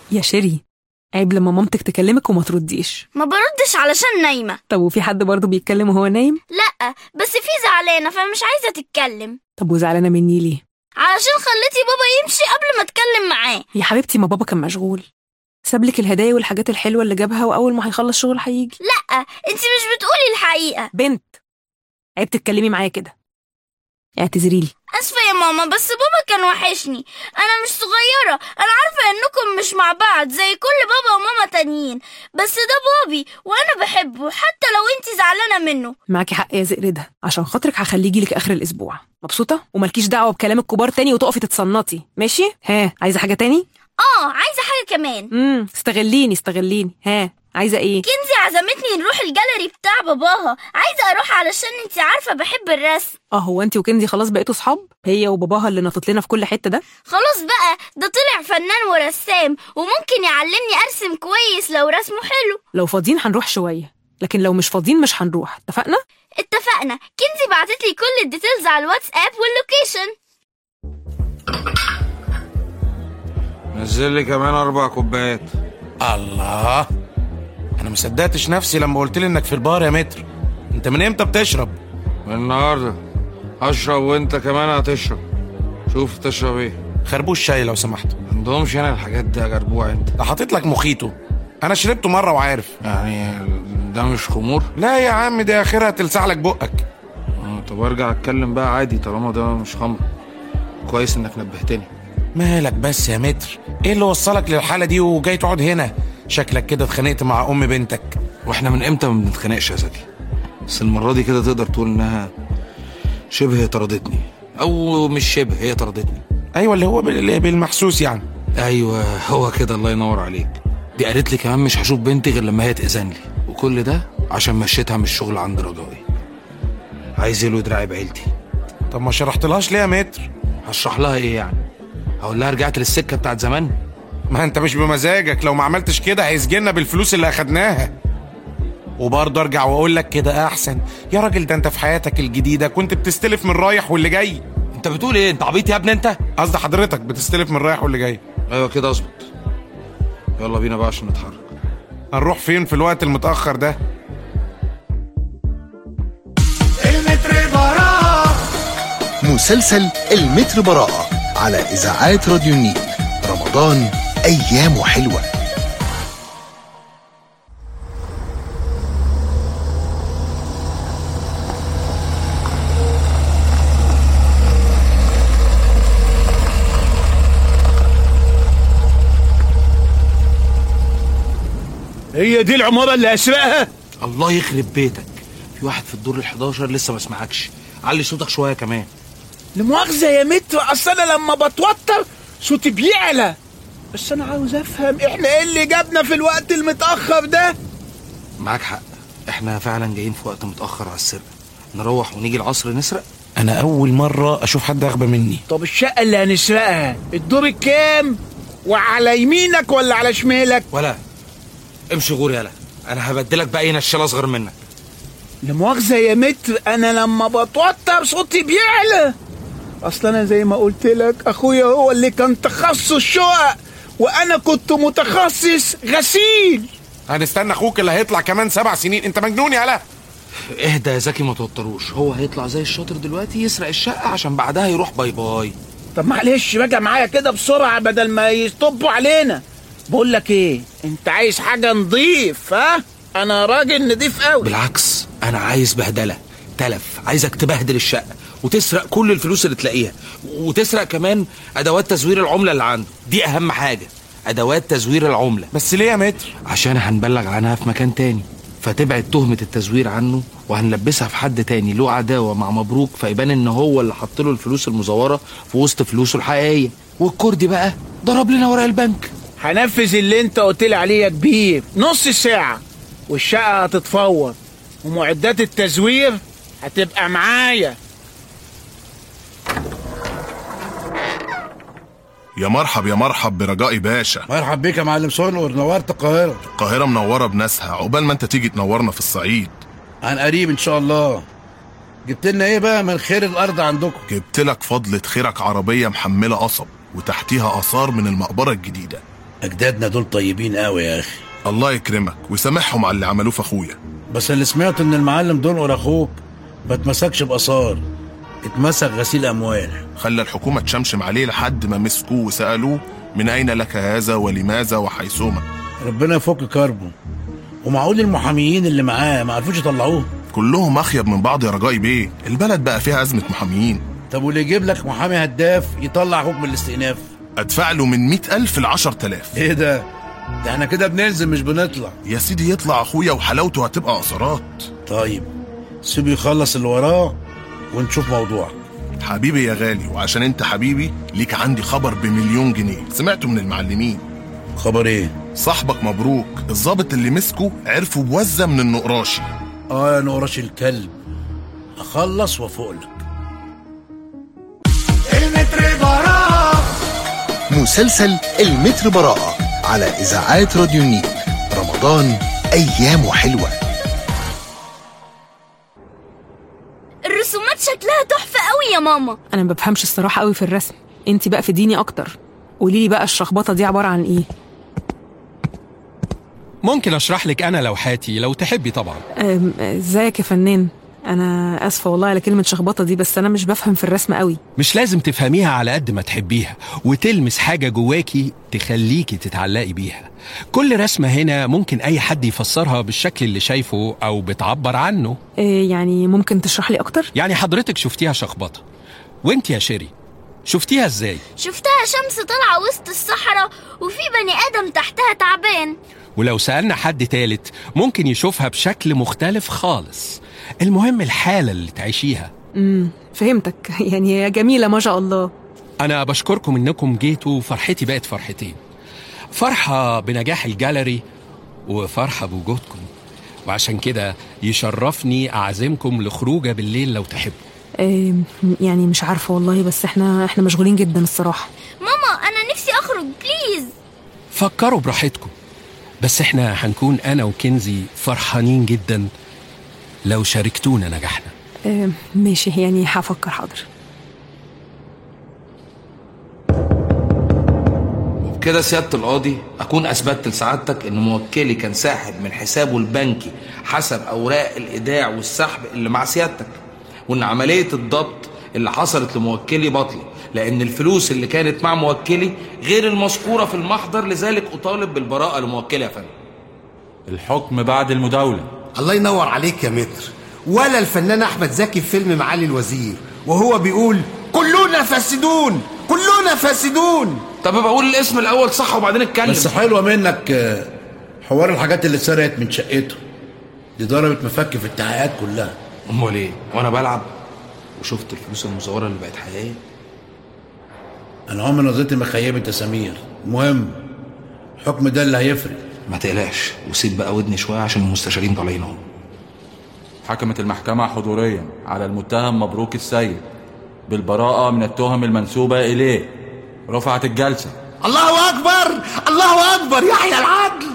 يا شيري عيب لما مامتك تكلمك وما ترديش ما بردش علشان نايمة طب وفي حد برضه بيتكلم وهو نايم لأ بس في زعلانة فمش عايزة تتكلم طب وزعلانه مني ليه علشان خليتي بابا يمشي قبل ما اتكلم معاه يا حبيبتي ما بابا كان مشغول سابلك الهدايا والحاجات الحلوه اللي جابها واول ما هيخلص شغل هيجي لأ انتي مش بتقولي الحقيقة بنت عيب تتكلمي معايا كده اعتذري لي اسفة يا ماما بس بابا كان وحشني انا مش صغيرة انا عارفة انكم مش مع بعض زي كل بابا وماما تانيين بس ده بابي وانا بحبه حتى لو انتي زعلانة منه معاكي حق يا زئردة عشان خاطرك هخليه يجيلك اخر الاسبوع مبسوطه ومالكيش دعوه بكلام الكبار تاني وتقفي تتصنطي ماشي ها عايزه حاجه تاني اه عايزة حاجة كمان امم استغليني استغليني ها عايزه ايه كنزي عزمتني نروح الجاليري بتاع باباها عايزة اروح علشان انتي عارفة بحب الرسم اه هو انت وكنزي خلاص بقيتوا صحاب هي وباباها اللي نطت لنا في كل حته ده خلاص بقى ده طلع فنان ورسام وممكن يعلمني ارسم كويس لو رسمه حلو لو فاضيين هنروح شويه لكن لو مش فاضيين مش هنروح اتفقنا اتفقنا كنزي بعتت لي كل الديتيلز على الواتساب واللوكيشن نزل لي كمان اربع كوبايات الله انا ما صدقتش نفسي لما قلت لي انك في البار يا متر انت من امتى بتشرب من النهارده اشرب وانت كمان هتشرب شوف تشرب ايه خربوش شاي لو سمحت عندهمش هنا الحاجات دي يا جربوع انت ده حاطط لك مخيطه انا شربته مره وعارف يعني ده مش خمور لا يا عم دي اخرها تلسع لك بقك آه، طب ارجع اتكلم بقى عادي طالما ده مش خمر كويس انك نبهتني مالك بس يا متر ايه اللي وصلك للحاله دي وجاي تقعد هنا شكلك كده اتخانقت مع ام بنتك واحنا من امتى ما بنتخانقش يا زكي بس المره دي كده تقدر تقول انها شبه طردتني او مش شبه هي طردتني ايوه اللي هو بال- بالمحسوس يعني ايوه هو كده الله ينور عليك دي قالت لي كمان مش هشوف بنتي غير لما هي تاذن لي وكل ده عشان مشيتها من الشغل عند رجائي عايز يلو دراعي بعيلتي طب ما شرحتلهاش ليه يا متر هشرح لها ايه يعني هقول لها رجعت للسكه بتاعت زمان ما انت مش بمزاجك لو ما عملتش كده هيسجننا بالفلوس اللي اخدناها وبرضه ارجع واقول لك كده احسن يا راجل ده انت في حياتك الجديده كنت بتستلف من رايح واللي جاي انت بتقول ايه انت عبيط يا ابني انت قصدي حضرتك بتستلف من رايح واللي جاي ايوه كده اظبط يلا بينا بقى عشان نتحرك هنروح فين في الوقت المتاخر ده مسلسل المتر براءة على إذاعات راديو النيل رمضان أيامه حلوة هي دي العمارة اللي أسرقها؟ الله يخرب بيتك في واحد في الدور ال11 لسه ما سمعكش علي صوتك شويه كمان لمؤاخذة يا متر أصل أنا لما بتوتر صوتي بيعلى بس أنا عاوز أفهم إحنا إيه اللي جابنا في الوقت المتأخر ده؟ معاك حق احنا فعلا جايين في وقت متاخر على السرقه نروح ونيجي العصر نسرق انا اول مره اشوف حد اغبى مني طب الشقة اللي هنسرقها الدور الكام؟ وعلى يمينك ولا على شمالك؟ ولا امشي غور يالا انا هبدلك باي نشال اصغر منك لمؤاخذة يا متر أنا لما بتوتر صوتي بيعلى أصل أنا زي ما قلت لك أخويا هو اللي كان تخصص شقق وأنا كنت متخصص غسيل هنستنى اخوك اللي هيطلع كمان سبع سنين انت مجنون يالا اهدى يا زكي ما توتروش هو هيطلع زي الشاطر دلوقتي يسرق الشقه عشان بعدها يروح باي باي طب معلش بقى معايا كده بسرعة بدل ما يطبوا علينا بقول لك ايه انت عايز حاجة نضيف ها انا راجل نضيف قوي بالعكس انا عايز بهدله تلف عايزك تبهدل الشقه وتسرق كل الفلوس اللي تلاقيها وتسرق كمان ادوات تزوير العمله اللي عنده دي اهم حاجه ادوات تزوير العمله بس ليه يا متر عشان هنبلغ عنها في مكان تاني فتبعد تهمة التزوير عنه وهنلبسها في حد تاني له عداوة مع مبروك فيبان ان هو اللي حط له الفلوس المزورة في وسط فلوسه الحقيقية والكردي بقى ضرب لنا ورق البنك هنفذ اللي انت قلت لي عليه يا كبير نص ساعة والشقة هتتفور ومعدات التزوير هتبقى معايا يا مرحب يا مرحب برجائي باشا مرحب بيك يا معلم سونور نورت القاهرة القاهرة منورة بناسها عقبال ما انت تيجي تنورنا في الصعيد عن قريب ان شاء الله جبت لنا ايه بقى من خير الارض عندكم جبت لك فضلة خيرك عربية محملة قصب وتحتيها آثار من المقبرة الجديدة اجدادنا دول طيبين قوي يا اخي الله يكرمك ويسامحهم على اللي عملوه في اخويا بس اللي سمعته ان المعلم دول اخوك ما اتمسكش باثار اتمسك غسيل اموال خلى الحكومة تشمشم عليه لحد ما مسكوه وسألوه من أين لك هذا ولماذا وحيثما ربنا يفك كربه ومعقول المحاميين اللي معاه ما عرفوش يطلعوه كلهم أخيب من بعض يا رجائي بيه البلد بقى فيها أزمة محاميين طب واللي يجيب لك محامي هداف يطلع حكم الاستئناف أدفع له من مئة ألف لعشر تلاف ايه ده ده احنا كده بننزل مش بنطلع يا سيدي يطلع أخويا وحلاوته هتبقى أثرات طيب سيبه يخلص اللي وراه ونشوف موضوعك حبيبي يا غالي وعشان انت حبيبي ليك عندي خبر بمليون جنيه سمعته من المعلمين خبر ايه صاحبك مبروك الضابط اللي مسكه عرفه بوزة من النقراشي اه يا نقرش الكلب اخلص وافوق لك مسلسل المتر براءة على إذاعات راديو النيل رمضان أيامه حلوة الرسومات شكلها تحفة قوي يا ماما انا ما بفهمش الصراحه قوي في الرسم انت بقى فيديني اكتر قولي لي بقى الشخبطه دي عباره عن ايه ممكن اشرح لك انا لوحاتي لو تحبي طبعا أم، ازيك يا فنان انا اسفه والله على كلمه شخبطه دي بس انا مش بفهم في الرسم قوي مش لازم تفهميها على قد ما تحبيها وتلمس حاجة جواكي تخليكي تتعلقي بيها كل رسمة هنا ممكن أي حد يفسرها بالشكل اللي شايفه أو بتعبر عنه إيه يعني ممكن تشرح لي اكتر يعني حضرتك شفتيها شخبطة وانت يا شيري شفتيها ازاي شفتها شمس طالعة وسط الصحراء وفي بني آدم تحتها تعبان ولو سألنا حد تالت ممكن يشوفها بشكل مختلف خالص المهم الحالة اللي تعيشيها امم فهمتك يعني هي جميله ما شاء الله أنا بشكركم إنكم جيتوا وفرحتي بقت فرحتين فرحة بنجاح الجاليري وفرحة بوجودكم وعشان كده يشرفني أعزمكم لخروجة بالليل لو تحبوا إيه يعني مش عارفه والله بس احنا احنا مشغولين جدا الصراحه ماما أنا نفسي أخرج بليز فكروا براحتكم بس احنا هنكون أنا وكنزي فرحانين جدا لو شاركتونا نجاحنا إيه ماشي يعني هفكر حاضر وبكده سيادة القاضي أكون أثبتت لسعادتك إن موكلي كان ساحب من حسابه البنكي حسب أوراق الإيداع والسحب اللي مع سيادتك وإن عملية الضبط اللي حصلت لموكلي باطلة لأن الفلوس اللي كانت مع موكلي غير المذكورة في المحضر لذلك أطالب بالبراءة لموكلي يا فندم الحكم بعد المداولة الله ينور عليك يا متر ولا الفنان احمد زكي في فيلم معالي الوزير وهو بيقول كلنا فاسدون كلنا فاسدون طب بقول الاسم الأول صح وبعدين اتكلم بس حلوه منك آه، حوار الحاجات اللي اتسرقت من شقته دي ضربت مفك في التحقيقات كلها أمال إيه؟ وأنا بلعب وشفت الفلوس المزورة اللي بقت حقيقية انا عمري نظرتي مخيبه يا سمير المهم الحكم ده اللي هيفرق ما تقلقش وسيب بقى ودني شوية عشان المستشارين طالعين اهو حكمت المحكمة حضوريا على المتهم مبروك السيد بالبراءة من التهم المنسوبة إليه رفعت الجلسة الله اكبر الله اكبر يحيى العدل